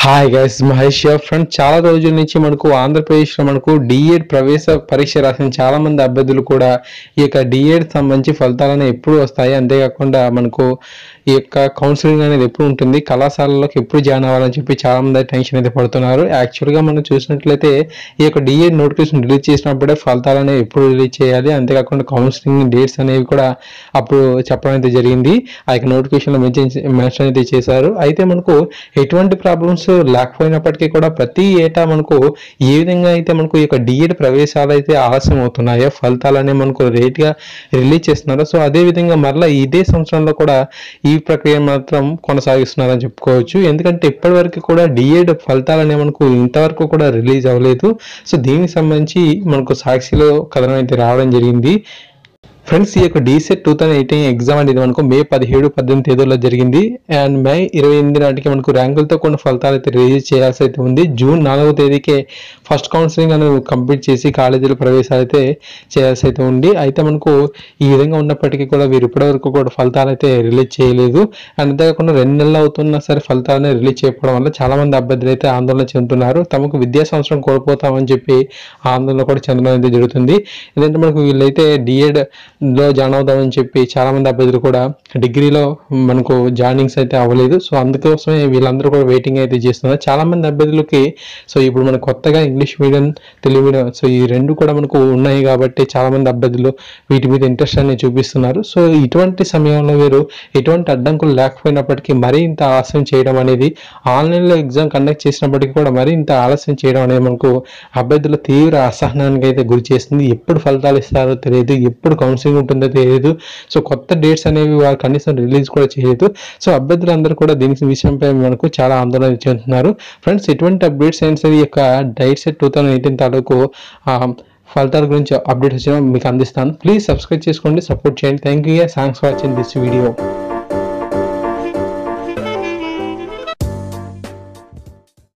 hi guys Mahesh friend చాలా రోజుల నుంచి మనకు ఆంధ్రప్రదేశ్లో మనకు డిఎడ్ ప్రవేశ పరీక్ష రాసిన చాలా మంది అభ్యర్థులు కూడా ఈ యొక్క డిఎడ్ సంబంధించి ఫలితాలను ఎప్పుడు వస్తాయి అంతేకాకుండా మనకు ఈ యొక్క కౌన్సిలింగ్ అనేది ఎప్పుడు ఉంటుంది కళాశాలలోకి ఎప్పుడు జాయిన్ అవ్వాలని చెప్పి చాలా మంది టెన్షన్ అయితే పడుతున్నారు యాక్చువల్గా మనం చూసినట్లయితే ఈ యొక్క డిఎడ్ నోటిఫికేషన్ రిలీజ్ చేసినప్పుడే ఫలితాలు అనేవి ఎప్పుడు రిలీజ్ చేయాలి అంతేకాకుండా కౌన్సిలింగ్ డేట్స్ అనేవి కూడా అప్పుడు చెప్పడం అయితే జరిగింది ఆ యొక్క నోటిఫికేషన్లో మెన్షన్ మెన్షన్ అయితే చేశారు అయితే మనకు ఎటువంటి ప్రాబ్లమ్స్ లేకపోయినప్పటికీ కూడా ప్రతి ఏటా మనకు ఏ విధంగా అయితే మనకు ఈ యొక్క డిఎడ్ ప్రవేశాలు అయితే ఆలస్యం అవుతున్నాయో ఫలితాలు అనేవి మనకు రేట్గా రిలీజ్ చేస్తున్నారో సో అదే విధంగా మరలా ఇదే సంవత్సరంలో కూడా ఈ ప్రక్రియ మాత్రం కొనసాగిస్తున్నారని చెప్పుకోవచ్చు ఎందుకంటే ఇప్పటివరకు కూడా డిఎడ్ ఫలితాలు అనేవి మనకు ఇంతవరకు కూడా రిలీజ్ అవ్వలేదు సో దీనికి సంబంధించి మనకు సాక్షిలో కథనం అయితే రావడం జరిగింది ఫ్రెండ్స్ ఈ యొక్క DEECET two thousand eighteen exam అనేది మనకు మే పదిహేడు పద్దెనిమిది తేదీలో జరిగింది అండ్ మే ఇరవై ఎనిమిది నాటికి మనకు ర్యాంకులతో కొన్ని ఫలితాలు అయితే రిలీజ్ చేయాల్సి అయితే ఉంది జూన్ నాలుగవ తేదీకే ఫస్ట్ కౌన్సిలింగ్ అనేది కంప్లీట్ చేసి కాలేజీలో ప్రవేశాలు అయితే చేయాల్సి అయితే ఉంది అయితే మనకు ఈ విధంగా ఉన్నప్పటికీ కూడా వీరు ఇప్పటివరకు కూడా ఫలితాలు అయితే రిలీజ్ చేయలేదు అండ్ అంతేకాకుండా రెండు నెలలు అవుతున్నా సరే ఫలితాలను రిలీజ్ చేయకపోవడం వల్ల చాలా మంది అభ్యర్థులు అయితే ఆందోళన చెందుతున్నారు తమకు విద్యా సంవత్సరం కోల్పోతామని చెప్పి ఆందోళన కూడా చెందడం అయితే జరుగుతుంది ఎందుకంటే మనకు వీళ్ళైతే డిఎడ్ లో జాయిన్ అవుదామని చెప్పి చాలా మంది అభ్యర్థులు కూడా డిగ్రీలో మనకు జాయినింగ్స్ అయితే అవ్వలేదు సో అందుకోసమే వీళ్ళందరూ కూడా వెయిటింగ్ అయితే చేస్తున్నారు చాలా మంది అభ్యర్థులకి సో ఇప్పుడు మనకు కొత్తగా English medium Telugu medium so ఈ రెండు కూడా మనకు ఉన్నాయి కాబట్టి చాలా మంది అభ్యర్థులు వీటి మీద ఇంట్రెస్ట్ అనేది చూపిస్తున్నారు సో ఇటువంటి సమయంలో వీరు ఎటువంటి అడ్డంకులు లేకపోయినప్పటికీ మరీ ఇంత ఆలస్యం చేయడం అనేది ఆన్లైన్లో ఎగ్జామ్ కండక్ట్ చేసినప్పటికీ కూడా మరీ ఇంత ఆలస్యం చేయడం అనేది మనకు అభ్యర్థుల తీవ్ర అసహనానికి అయితే గురి చేస్తుంది ఎప్పుడు ఫలితాలు ఇస్తారో తెలియదు ఎప్పుడు కౌన్సిలింగ్ ఉంటుందో తెలియదు సో కొత్త డేట్స్ అనేవి వారు కనీసం రిలీజ్ కూడా చేయలేదు సో అభ్యర్థులందరూ కూడా దీనికి విషయంపై మనకు చాలా ఆందోళన చెందుతున్నారు ఫ్రెండ్స్ ఎటువంటి అప్డేట్స్ అయినా సరే ఈ యొక్క DIET CET two thousand eighteen తాలూకు ఆ, ఫలితాల గురించి అప్డేట్స్ వచ్చినా మీకు అందిస్తాను ప్లీజ్ సబ్స్క్రైబ్ చేసుకోండి సపోర్ట్ చేయండి thank you thanks for watching this video